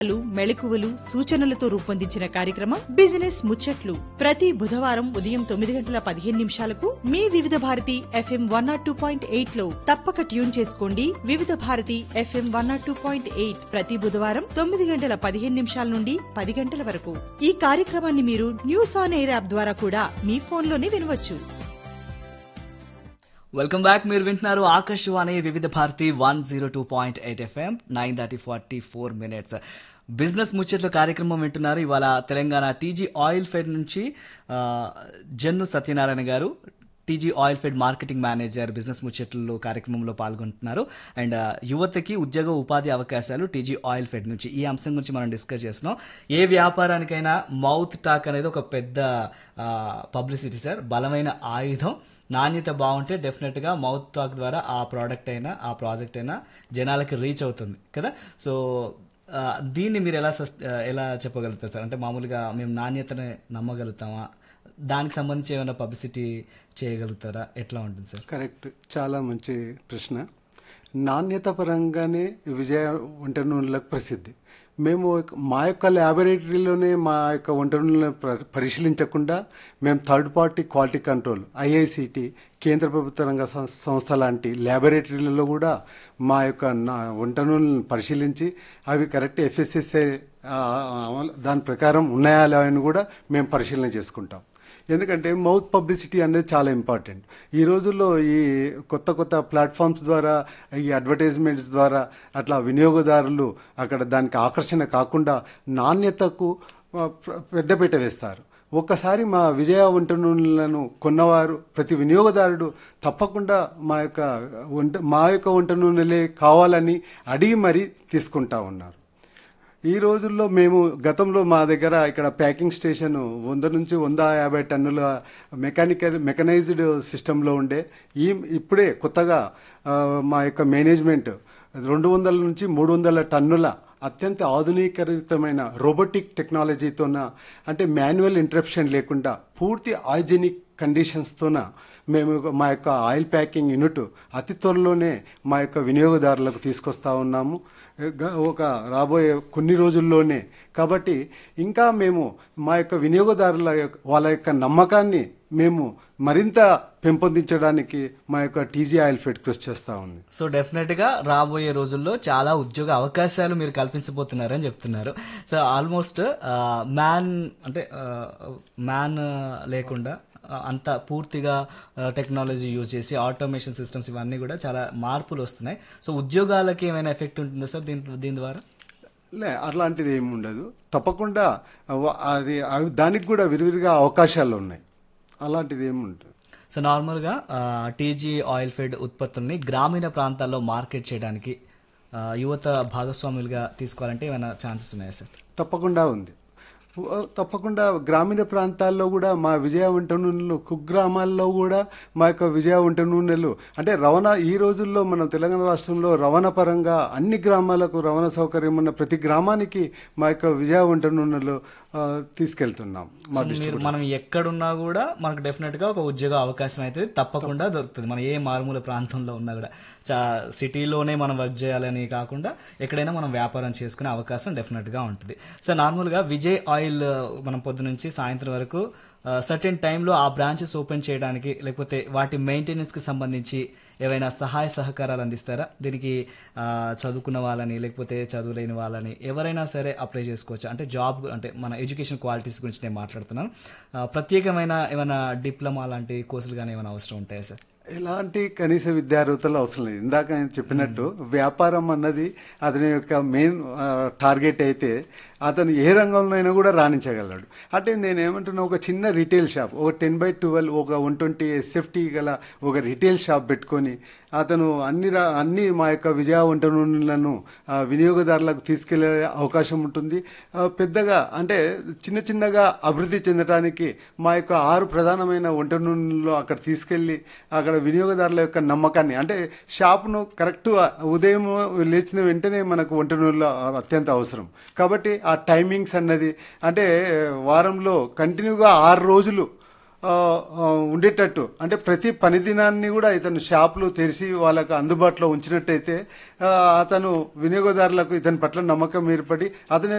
లు, మెళకువలు సూచనలతో రూపొందించిన కార్యక్రమం బిజినెస్ ముచ్చట్లు ప్రతి బుధవారం ఉదయం తొమ్మిది గంటల పదిహేను నిమిషాలకు మీ Vividh Bharati FM one naught two point eight లో తప్పక ట్యూన్ చేసుకోండి Vividh Bharati FM one naught two point eight ప్రతి బుధవారం తొమ్మిది గంటల పదిహేను నిమిషాల నుండి పది గంటల వరకు ఈ కార్యక్రమాన్ని మీరు న్యూస్ ఆన్ ఎయిర్ యాప్ ద్వారా కూడా మీ ఫోన్లోనే వినవచ్చు వెల్కమ్ బ్యాక్ మీరు వింటున్నారు Akashvani Vividh Bharati one zero two point eight FM nine thirty forty four minutes business ముచ్చట్లు కార్యక్రమం వింటున్నారు ఇవాళ తెలంగాణ టీజీ ఆయిల్ ఫెడ్ నుంచి ఆ, జన్ను సత్యనారాయణ గారు TG Oilfed marketing manager business ముచ్చట్లు కార్యక్రమంలో పాల్గొంటున్నారు అండ్ ఆ, యువతకి ఉద్యోగ ఉపాధి అవకాశాలు టీజీ ఆయిల్ ఫెడ్ నుంచి ఈ అంశం గురించి మనం డిస్కస్ చేస్తున్నాం ఏ వ్యాపారానికైనా మౌత్ టాక్ అనేది ఒక పెద్ద పబ్లిసిటీ సార్ బలమైన ఆయుధం నాణ్యత బాగుంటే డెఫినెట్గా మౌత్ టాక్ ద్వారా ఆ ప్రోడక్ట్ అయినా ఆ ప్రాజెక్ట్ అయినా జనాలకి రీచ్ అవుతుంది కదా సో ఆ, దీన్ని మీరు ఎలా సస్ ఆ, ఎలా చెప్పగలుగుతారు సార్ అంటే మామూలుగా మేము నాణ్యతని నమ్మగలుగుతామా దానికి సంబంధించి ఏమైనా పబ్లిసిటీ చేయగలుగుతారా ఎట్లా ఉంటుంది సార్ కరెక్ట్ చాలా మంచి ప్రశ్న నాణ్యత పరంగానే విజయ వంట నూనెలకు ప్రసిద్ధి మేము ఒక- మా యొక్క ల్యాబొరేటరీలోనే మా యొక్క వంట నూనెలను ప- పరిశీలించకుండా మేము third party quality control IICT కేంద్ర ప్రభుత్వ రంగ సం- సంస్థ లాంటి ల్యాబొరేటరీలలో కూడా మా యొక్క నా వంట నూనెలను పరిశీలించి అవి కరెక్ట్ ఎఫ్ఎస్ఎస్ఐ దాని ప్రకారం ఉన్నాయా లేవా అని కూడా మేము పరిశీలన చేసుకుంటాం ఎందుకంటే మౌత్ పబ్లిసిటీ అనేది చాలా ఇంపార్టెంట్ ఈ రోజుల్లో ఈ కొత్త కొత్త ప్లాట్ఫామ్స్ ద్వారా ఈ అడ్వర్టైజ్మెంట్స్ ద్వారా అట్లా వినియోగదారులు అక్కడ దానికి ఆకర్షణ కాకుండా నాణ్యతకు ఆ, ప్ర- పెద్దపీట వేస్తారు ఒక్కసారి మా విజయ వంట నూనెలను కొన్నవారు ప్రతి వినియోగదారుడు తప్పకుండా మా యొక్క వంట మా యొక్క వంట నూనెలే కావాలని అడిగి మరీ తీసుకుంటా ఉన్నారు ఈ రోజుల్లో మేము గతంలో మా దగ్గర ఇక్కడ ప్యాకింగ్ స్టేషన్ వంద నుంచి వంద యాభై టన్నుల మెకానికల్ మెకనైజ్డ్ సిస్టంలో ఉండే ఈ ఇప్పుడే కొత్తగా ఆ, మా యొక్క మేనేజ్మెంట్ రెండు వందల నుంచి మూడు వందల టన్నుల అత్యంత ఆధునీకరితమైన రోబోటిక్ టెక్నాలజీతోన అంటే మాన్యువల్ ఇంటరప్షన్ లేకుండా పూర్తి హైజెనిక్ కండిషన్స్తోన మేము మా యొక్క ఆయిల్ ప్యాకింగ్ యూనిట్ అతి త్వరలోనే మా యొక్క వినియోగదారులకు తీసుకొస్తా ఉన్నాము గ- ఒక రాబోయే కొన్ని రోజుల్లోనే కాబట్టి ఇంకా మేము మా యొక్క వినియోగదారుల యొక్క వాళ్ళ యొక్క నమ్మకాన్ని మేము మరింత పెంపొందించడానికి మా యొక్క టీజీ ఆయిల్ ఫెడ్ కృషి చేస్తూ ఉంది సో డెఫినెట్ గా రాబోయే రోజుల్లో చాలా ఉద్యోగ అవకాశాలు మీరు కల్పించబోతున్నారని చెప్తున్నారు సో ఆల్మోస్ట్ మ్యాన్ అంటే మ్యాన్ లేకుండా ఆ, అంత పూర్తిగా టెక్నాలజీ యూజ్ చేసి ఆటోమేషన్ సిస్టమ్స్ ఇవన్నీ కూడా చాలా మార్పులు వస్తున్నాయి సో ఉద్యోగాలకి ఏమైనా ఎఫెక్ట్ ఉంటుందా సార్ దీంట్లో దీని ద్వారా లే అట్లాంటిది ఏమి ఉండదు తప్పకుండా వ- అది అవి- దానికి కూడా విరివిరిగా అవకాశాలు ఉన్నాయి అలాంటిది ఏమి ఉండదు సో నార్మల్గా టీజీ ఆయిల్ ఫెడ్ ఉత్పత్తుల్ని గ్రామీణ ప్రాంతాల్లో మార్కెట్ చేయడానికి ఆ, యువత భాగస్వాములుగా తీసుకోవాలంటే ఏమైనా ఛాన్సెస్ ఉన్నాయా సార్ తప్పకుండా ఉంది ఉ- తప్పకుండా గ్రామీణ ప్రాంతాల్లో కూడా మా విజయ వంట నూనెలు కుగ్రామాల్లో కూడా మా యొక్క విజయ వంట నూనెలు అంటే రవాణా ఈ రోజుల్లో మనం తెలంగాణ రాష్ట్రంలో రవాణా పరంగా అన్ని గ్రామాలకు రవాణా సౌకర్యం ఉన్న ప్రతి గ్రామానికి మా యొక్క విజయ వంట నూనెలు ఆ, తీసుకెళ్తున్నాం మా సో మీరు మనం ఎక్కడున్నా కూడా మనకు డెఫినెట్ గా ఒక ఉద్యోగ అవకాశం అయితే తప్పకుండా దొరుకుతుంది మనం ఏ మారుమూల ప్రాంతంలో ఉన్నా కూడా చా సిటీలోనే మనం వర్క్ చేయాలని కాకుండా ఎక్కడైనా మనం వ్యాపారం చేసుకునే అవకాశం డెఫినెట్ గా ఉంటుంది సో నార్మల్ గా విజయ్ ఆయిల్ మనం పొద్దు నుంచి సాయంత్రం వరకు సర్టెన్ టైంలో ఆ బ్రాంచెస్ ఓపెన్ చేయడానికి లేకపోతే వాటి మెయింటెనెన్స్ కి సంబంధించి ఏవైనా సహాయ సహకారాలు అందిస్తారా దీనికి ఆ, చదువుకున్న వాళ్ళని లేకపోతే చదువులేని వాళ్ళని ఎవరైనా సరే అప్లై చేసుకోవచ్చు అంటే జాబ్ అంటే మన ఎడ్యుకేషన్ క్వాలిటీస్ గురించి నేను మాట్లాడుతున్నాను ఆ, ప్రత్యేకమైన ఏమైనా డిప్లొమా లాంటి కోర్సులు కానీ ఏమైనా అవసరం ఉంటాయా సార్ ఎలాంటి కనీస విద్యార్హతలు అవసరం లేదు ఇందాక నేను చెప్పినట్టు వ్యాపారం అన్నది అతని యొక్క మెయిన్ ఆ, టార్గెట్ అయితే అతను ఏ రంగంలోనైనా కూడా రాణించగలడు అంటే నేను ఏమంటున్నా ఒక చిన్న రీటైల్ షాప్ ఒక టెన్ బై ట్వెల్వ్ ఒక వన్ ట్వంటీ ఎస్ఎఫ్టీ గల ఒక రీటైల్ షాప్ పెట్టుకొని అతను అన్ని రా- అన్ని మా యొక్క విజయ వంట నూనెలను ఆ, వినియోగదారులకు తీసుకెళ్లే అవకాశం ఉంటుంది ఆ, పెద్దగా అంటే చిన్న చిన్నగా అభివృద్ధి చెందడానికి మా యొక్క ఆరు ప్రధానమైన వంట నూనెలు అక్కడ తీసుకెళ్లి అక్కడ వినియోగదారుల యొక్క నమ్మకాన్ని అంటే షాప్ను కరెక్ట్ ఉదయం లేచిన వెంటనే మనకు వంట నూనెలు అత్యంత అవసరం కాబట్టి ఆ టైమింగ్స్ అన్నది అంటే వారంలో కంటిన్యూగా ఆరు రోజులు ఆ, ఆ, ఉండేటట్టు అంటే ప్రతి పని దినాన్ని కూడా ఇతను షాపులు తెరిచి వాళ్ళకు అందుబాటులో ఉంచినట్టయితే ఆ, అతను వినియోగదారులకు ఇతని పట్ల నమ్మకం ఏర్పడి అతని